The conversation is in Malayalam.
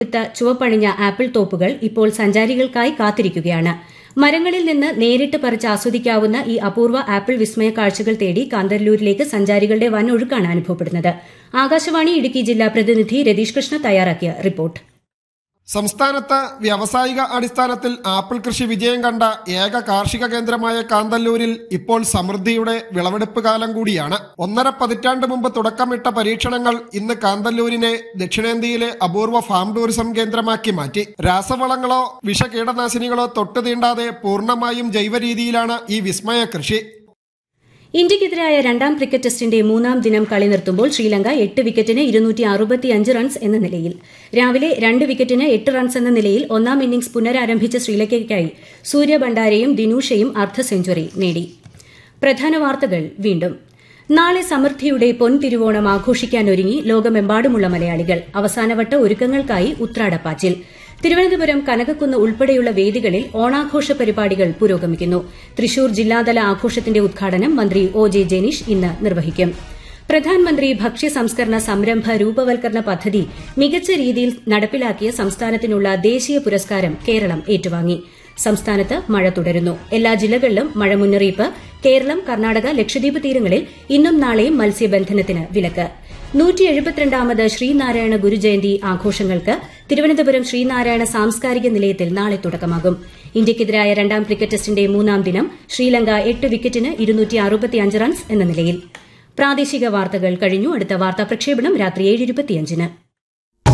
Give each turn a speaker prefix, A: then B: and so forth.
A: എടുത്ത ചുവപ്പണിഞ്ഞ ആപ്പിൾ തോപ്പുകൾ ഇപ്പോൾ സഞ്ചാരികൾക്കായി കാത്തിരിക്കുകയാണ് മരങ്ങളിൽ നിന്ന് നേരിട്ട് പറിച്ച് ആസ്വദിക്കാവുന്ന ഈ അപൂർവ ആപ്പിൾ വിസ്മയ കാഴ്ചകൾ തേടി കാന്തല്ലൂരിലേക്ക് സഞ്ചാരികളുടെ വൻ ഒഴുക്കാണ് അനുഭവപ്പെടുന്നത് ആകാശവാണി ഇടുക്കി ജില്ലാ പ്രതിനിധി രതീഷ് കൃഷ്ണ തയ്യാറാക്കിയ റിപ്പോർട്ട്
B: സംസ്ഥാനത്ത് വ്യാവസായിക അടിസ്ഥാനത്തിൽ ആപ്പിൾ കൃഷി വിജയം കണ്ട ഏക കാർഷിക കേന്ദ്രമായ കാന്തല്ലൂരിൽ ഇപ്പോൾ സമൃദ്ധിയുടെ വിളവെടുപ്പ് കാലം കൂടിയാണ് ഒന്നര പതിറ്റാണ്ട് മുമ്പ് തുടക്കമിട്ട പരീക്ഷണങ്ങൾ ഇന്ന് കാന്തല്ലൂരിനെ ദക്ഷിണേന്ത്യയിലെ അപൂർവ ഫാം ടൂറിസം കേന്ദ്രമാക്കി മാറ്റി രാസവളങ്ങളോ വിഷകീടനാശിനികളോ തൊട്ടു തീണ്ടാതെ പൂർണ്ണമായും ജൈവ രീതിയിലാണ് ഈ വിസ്മയ കൃഷി
A: ഇന്ത്യക്കെതിരായ രണ്ടാം ക്രിക്കറ്റ് ടെസ്റ്റിന്റെ മൂന്നാം ദിനം കളി നിർത്തുമ്പോൾ ശ്രീലങ്ക എട്ട് വിക്കറ്റിന് ഇരുന്നൂറ്റി അറുപത്തിയഞ്ച് റൺസ് എന്ന നിലയിൽ രാവിലെ രണ്ട് വിക്കറ്റിന് എട്ട് റൺസ് എന്ന നിലയിൽ ഒന്നാം ഇന്നിംഗ്സ് പുനരാരംഭിച്ച ശ്രീലങ്കയ്ക്കായി സൂര്യ ഭണ്ഡാരയും ദിനൂഷയും അർദ്ധ സെഞ്ചുറി നേടി പ്രധാന വാർത്തകൾ വീണ്ടും നാളെ സമൃദ്ധിയുടെ പൊൻതിരുവോണം ആഘോഷിക്കാനൊരുങ്ങി ലോകമെമ്പാടുമുള്ള മലയാളികൾ അവസാനവട്ട ഒരുക്കങ്ങൾക്കായി ഉത്രാടപ്പാച്ചിൽ തിരുവനന്തപുരം കനകക്കുന്ന് ഉൾപ്പെടെയുള്ള വേദികളിൽ ഓണാഘോഷ പരിപാടികൾ പുരോഗമിക്കുന്നു തൃശൂർ ജില്ലാതല ആഘോഷത്തിന്റെ ഉദ്ഘാടനം മന്ത്രി ഒ ജെ ജനീഷ് ഇന്ന് നിർവഹിക്കും പ്രധാനമന്ത്രി ഭക്ഷ്യ സംസ്കരണ സംരംഭ രൂപവൽക്കരണ പദ്ധതി മികച്ച രീതിയിൽ നടപ്പിലാക്കിയ സംസ്ഥാനത്തിനുള്ള ദേശീയ പുരസ്കാരം കേരളം ഏറ്റുവാങ്ങി സംസ്ഥാനത്ത് മഴ തുടരുന്നു എല്ലാ ജില്ലകളിലും മഴ മുന്നറിയിപ്പ് കേരളം കർണാടക ലക്ഷദ്വീപ് തീരങ്ങളിൽ ഇന്നും നാളെയും മത്സ്യബന്ധനത്തിന് വിലക്ക് നൂറ്റി എഴുപത്തിരണ്ടാമത് ശ്രീനാരായണ ഗുരുജയന്തി ആഘോഷങ്ങൾക്ക് തിരുവനന്തപുരം ശ്രീനാരായണ സാംസ്കാരിക നിലയത്തിൽ നാളെ തുടക്കമാകും ഇന്ത്യയ്ക്കെതിരായ രണ്ടാം ക്രിക്കറ്റ് ടെസ്റ്റിന്റെ മൂന്നാം ദിനം ശ്രീലങ്ക എട്ട് വിക്കറ്റിന് ഇരുന്നൂറ്റി റൺസ് എന്ന നിലയിൽ പ്രാദേശിക വാർത്തകൾ കഴിഞ്ഞു അടുത്ത വാർത്താ പ്രക്ഷേപണം രാത്രി ഏഴ്